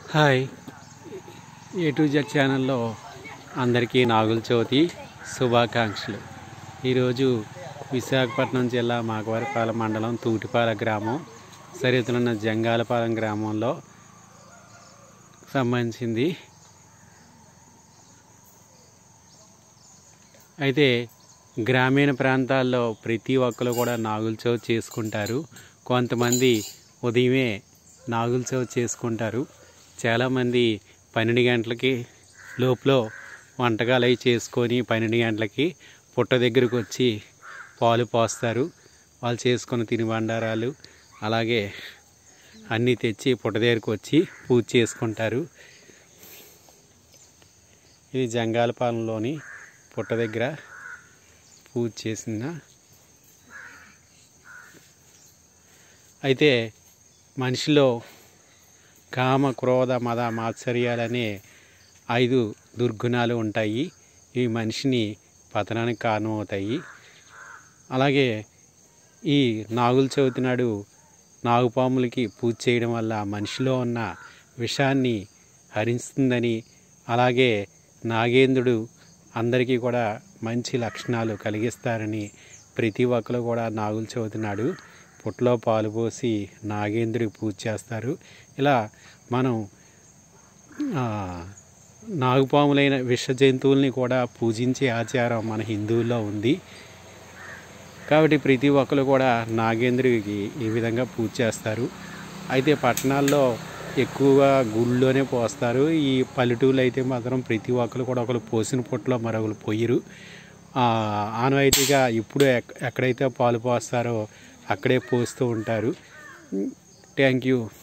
hi A to Z ఛానల్లో అందరికీ నాగుల చవితి శుభాకాంక్షలు ఈరోజు విశాఖపట్నం జిల్లా మాగవారిపాలెం మండలం తూటిపాల గ్రామం సరిహద్దులున్న జంగాలపాలెం గ్రామంలో సంబంధించింది అయితే గ్రామీణ ప్రాంతాల్లో ప్రతి ఒక్కరు కూడా నాగుల చవితి చేసుకుంటారు కొంతమంది ఉదయమే నాగుల చవితి చేసుకుంటారు చాలామంది పన్నెండు గంటలకి లోపల వంటకాలు అవి చేసుకొని పన్నెండు గంటలకి పుట్ట దగ్గరకు వచ్చి పాలు పోస్తారు వాళ్ళు చేసుకున్న తినుబండారాలు అలాగే అన్నీ తెచ్చి పుట్ట దగ్గరకు వచ్చి పూజ చేసుకుంటారు ఇది జంగాలపాలెంలోని పుట్ట దగ్గర పూజ చేసిన అయితే మనిషిలో కామ క్రోధ మద మాత్సర్యాలనే ఐదు దుర్గుణాలు ఉంటాయి ఈ మనిషిని పతనానికి కారణమవుతాయి అలాగే ఈ నాగుల చవితి నాడు నాగుపాములకి పూజ చేయడం వల్ల మనిషిలో ఉన్న విషాన్ని హరిస్తుందని అలాగే నాగేంద్రుడు అందరికీ కూడా మంచి లక్షణాలు కలిగిస్తారని ప్రతి ఒక్కరు కూడా నాగుల చవితి నాడు పుట్టలో పాలు పోసి నాగేంద్రుడికి పూజ చేస్తారు ఇలా మనం ఆ, నాగుపాములైన విష జంతువుల్ని కూడా పూజించే ఆచారం మన హిందువుల్లో ఉంది కాబట్టి ప్రతి ఒక్కరు కూడా నాగేంద్రుడికి ఈ విధంగా పూజ చేస్తారు అయితే పట్టణాల్లో ఎక్కువగా గుళ్ళోనే పోస్తారు ఈ పల్లెటూళ్ళు అయితే మాత్రం ప్రతి ఒక్కరు కూడా ఒకరు పోసిన పుట్టలో మరొకరు పొయ్యరు ఆ, ఆనవాయితీగా ఇప్పుడు ఎక్- ఎక్కడైతే పాలు పోస్తారో అక్కడే పోస్తూ ఉంటారు థ్యాంక్ యూ